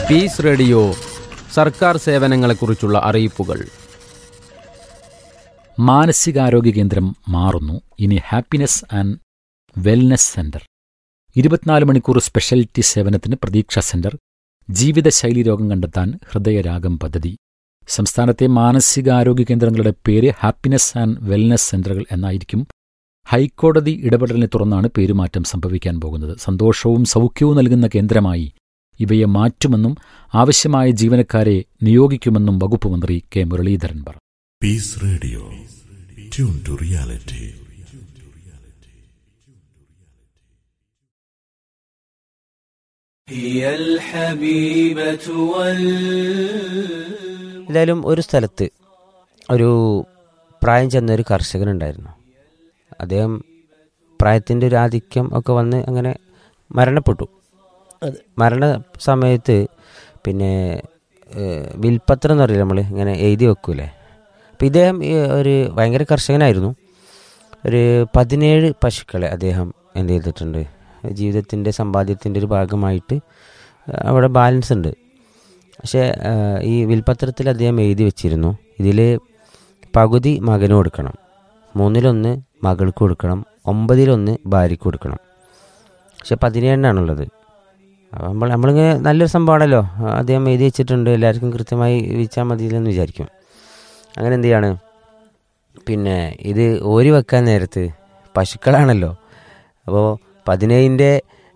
Piece radio സർക്കാർ സേവനങ്ങളെക്കുറിച്ചുള്ള അറിയിപ്പുകൾ മാനസികാരോഗ്യ കേന്ദ്രം മാറുന്നു ഇനി ഹാപ്പിനെസ് ആൻഡ് വെൽനെസ് സെന്റർ ഇരുപത്തിനാല് മണിക്കൂർ സ്പെഷ്യാലിറ്റി സേവനത്തിന് പ്രതീക്ഷ സെന്റർ ജീവിതശൈലി രോഗം കണ്ടെത്താൻ ഹൃദയരാഗം പദ്ധതി സംസ്ഥാനത്തെ മാനസികാരോഗ്യ കേന്ദ്രങ്ങളുടെ പേര് ഹാപ്പിനെസ് ആൻഡ് വെൽനെസ് സെന്ററുകൾ എന്നായിരിക്കും ഹൈക്കോടതി ഇടപെടലിനെ തുടർന്നാണ് പേരുമാറ്റം സംഭവിക്കാൻ പോകുന്നത് സന്തോഷവും സൗഖ്യവും നൽകുന്ന കേന്ദ്രമായി ഇവയെ മാറ്റുമെന്നും ആവശ്യമായ ജീവനക്കാരെ നിയോഗിക്കുമെന്നും വകുപ്പ് മന്ത്രി കെ മുരളീധരൻ പറഞ്ഞു Peace Radio. Tune to reality. هي الحبيبة وال എന്തായാലും ഒരു സ്ഥലത്ത് ഒരു പ്രായം ചെന്ന ഒരു കർഷകനുണ്ടായിരുന്നു അദ്ദേഹം പ്രായത്തിൻ്റെ ഒരു ആധിക്യം ഒക്കെ വന്ന് അങ്ങനെ മരണപ്പെട്ടു മരണ സമയത്ത് പിന്നെ ഏഹ്, വിൽപ്പത്രം എന്ന് പറയില്ല നമ്മൾ ഇങ്ങനെ എഴുതി വെക്കൂലേ അപ്പം ഇദ്ദേഹം ഈ ഒരു ഭയങ്കര കർഷകനായിരുന്നു ഒരു പതിനേഴ് പശുക്കളെ അദ്ദേഹം എന്ത് ചെയ്തിട്ടുണ്ട് ജീവിതത്തിൻ്റെ സമ്പാദ്യത്തിൻ്റെ ഒരു ഭാഗമായിട്ട് അവിടെ ബാലൻസ് ഉണ്ട് പക്ഷേ ആ, ഈ വിൽപത്രത്തിൽ അദ്ദേഹം എഴുതി വെച്ചിരുന്നു ഇതിൽ പകുതി മകന് കൊടുക്കണം മൂന്നിലൊന്ന് മകൾക്ക് കൊടുക്കണം ഒമ്പതിലൊന്ന് ഭാര്യയ്ക്ക് കൊടുക്കണം പക്ഷെ പതിനേഴിനാണുള്ളത് അപ്പോൾ നമ്മൾ നമ്മളിങ്ങനെ നല്ലൊരു സംഭവമാണല്ലോ ആ, അദ്ദേഹം എഴുതി വെച്ചിട്ടുണ്ട് എല്ലാവർക്കും കൃത്യമായി വീച്ചാൽ മതിയില്ലെന്ന് വിചാരിക്കും അങ്ങനെ എന്ത് ചെയ്യാണ് പിന്നെ ഇത് ഓരി വെക്കാൻ നേരത്ത് പശുക്കളാണല്ലോ അപ്പോൾ പതിനേഴിൻ്റെ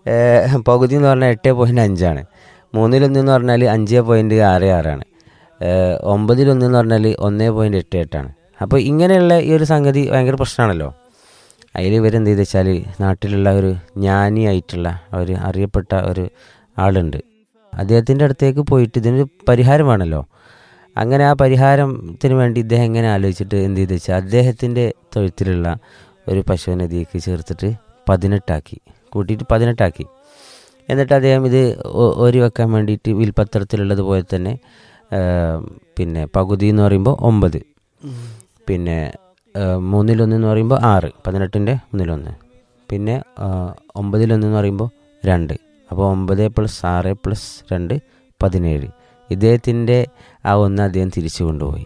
പകുതി എന്ന് പറഞ്ഞാൽ എട്ട് പോയിൻറ്റ് അഞ്ചാണ് മൂന്നിലൊന്ന് എന്ന് പറഞ്ഞാൽ അഞ്ച് പോയിൻറ്റ് ആറ് ആറാണ് ഏഹ് ഒമ്പതിലൊന്ന് എന്ന് പറഞ്ഞാൽ ഒന്ന് പോയിൻറ്റ് എട്ട് എട്ടാണ് അപ്പോൾ ഇങ്ങനെയുള്ള ഈ ഒരു സംഗതി ഭയങ്കര പ്രശ്നമാണല്ലോ അതിൽ ഇവരെന്ത് ചെയ്ത് വെച്ചാൽ നാട്ടിലുള്ള ഒരു ജ്ഞാനിയായിട്ടുള്ള ഒരു അറിയപ്പെട്ട ഒരു ആളുണ്ട് അദ്ദേഹത്തിൻ്റെ അടുത്തേക്ക് പോയിട്ട് ഇതിനൊരു പരിഹാരം വേണമല്ലോ അങ്ങനെ ആ പരിഹാരത്തിന് വേണ്ടി ഇദ്ദേഹം എങ്ങനെ ആലോചിച്ചിട്ട് എന്ത് ചെയ്ത് വെച്ചാൽ അദ്ദേഹത്തിൻ്റെ തൊഴുത്തിലുള്ള ഒരു പശുവിനെ ഇതിലേക്ക് ചേർത്തിട്ട് പതിനെട്ടാക്കി കൂട്ടിയിട്ട് പതിനെട്ടാക്കി എന്നിട്ട് അദ്ദേഹം ഇത് ഒ- ഓരി വെക്കാൻ വേണ്ടിയിട്ട് വിൽപത്രത്തിലുള്ളത് പോലെ തന്നെ ആ, പിന്നെ പകുതി എന്ന് പറയുമ്പോൾ ഒമ്പത് പിന്നെ ആ, മൂന്നിലൊന്ന് എന്ന് പറയുമ്പോൾ ആറ് പതിനെട്ടിൻ്റെ മൂന്നിലൊന്ന് പിന്നെ ആ, ഒമ്പതിലൊന്ന് എന്ന് പറയുമ്പോൾ രണ്ട് അപ്പോൾ ഒമ്പത് പ്ലസ് ആറ് പ്ലസ് രണ്ട് പതിനേഴ് ഇദ്ദേഹത്തിൻ്റെ ആ ഒന്ന് അദ്ദേഹം തിരിച്ചു കൊണ്ടുപോയി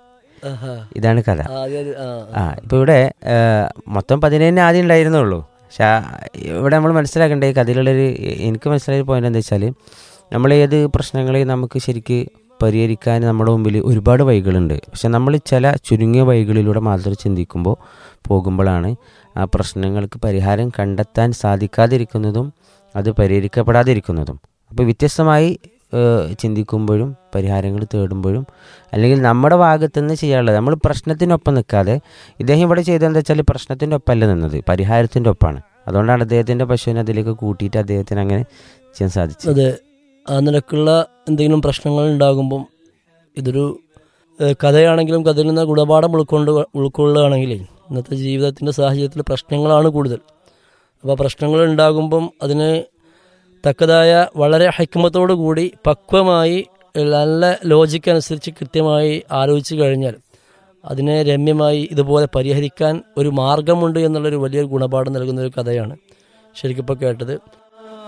ഇതാണ് കഥ ആ ഇപ്പോൾ ഇവിടെ ആ, മൊത്തം പതിനേഴിന് ആദ്യം ഉണ്ടായിരുന്നുള്ളൂ പക്ഷെ ആ, ഇവിടെ നമ്മൾ മനസ്സിലാക്കേണ്ട ഈ കഥയിലുള്ളൊരു എനിക്ക് മനസ്സിലായ പോയിന്റ് എന്താ വെച്ചാൽ നമ്മൾ ഏത് പ്രശ്നങ്ങളെയും നമുക്ക് ശരിക്ക് പരിഹരിക്കാൻ നമ്മുടെ മുമ്പിൽ ഒരുപാട് വഴികളുണ്ട് പക്ഷെ നമ്മൾ ചില ചുരുങ്ങിയ വഴികളിലൂടെ മാത്രം ചിന്തിക്കുമ്പോൾ പോകുമ്പോഴാണ് ആ പ്രശ്നങ്ങൾക്ക് പരിഹാരം കണ്ടെത്താൻ സാധിക്കാതിരിക്കുന്നതും അത് പരിഹരിക്കപ്പെടാതിരിക്കുന്നതും അപ്പോൾ വ്യത്യസ്തമായി ഏഹ്, ചിന്തിക്കുമ്പോഴും പരിഹാരങ്ങൾ തേടുമ്പോഴും അല്ലെങ്കിൽ നമ്മുടെ ഭാഗത്തു നിന്ന് ചെയ്യാനുള്ളത് നമ്മൾ പ്രശ്നത്തിനൊപ്പം നിൽക്കാതെ ഇദ്ദേഹം ഇവിടെ ചെയ്തതെന്താ വെച്ചാൽ പ്രശ്നത്തിൻ്റെ ഒപ്പമല്ല നിന്നത് പരിഹാരത്തിൻ്റെ ഒപ്പമാണ് അതുകൊണ്ടാണ് അദ്ദേഹത്തിൻ്റെ പശുവിനെ അതിലേക്ക് കൂട്ടിയിട്ട് അദ്ദേഹത്തിന് അങ്ങനെ ചെയ്യാൻ സാധിച്ചത് അതെ ആ നിലക്കുള്ള എന്തെങ്കിലും പ്രശ്നങ്ങൾ ഉണ്ടാകുമ്പം ഇതൊരു ഏഹ്, കഥയാണെങ്കിലും കഥയിൽ നിന്ന് ഗുണപാഠം ഉൾക്കൊണ്ട് ഉൾക്കൊള്ളുകയാണെങ്കിൽ ഇന്നത്തെ ജീവിതത്തിൻ്റെ സാഹചര്യത്തിൽ പ്രശ്നങ്ങളാണ് കൂടുതൽ അപ്പോൾ പ്രശ്നങ്ങൾ ഉണ്ടാകുമ്പം അതിന് തക്കതായ വളരെ ഹൈക്കമത്തോടു കൂടി പക്വമായി നല്ല ലോജിക്ക് അനുസരിച്ച് കൃത്യമായി ആലോചിച്ച് കഴിഞ്ഞാൽ അതിനെ രമ്യമായി ഇതുപോലെ പരിഹരിക്കാൻ ഒരു മാർഗമുണ്ട് എന്നുള്ളൊരു വലിയൊരു ഗുണപാഠം നൽകുന്ന ഒരു കഥയാണ് ശരിക്കും ഇപ്പോൾ കേട്ടത്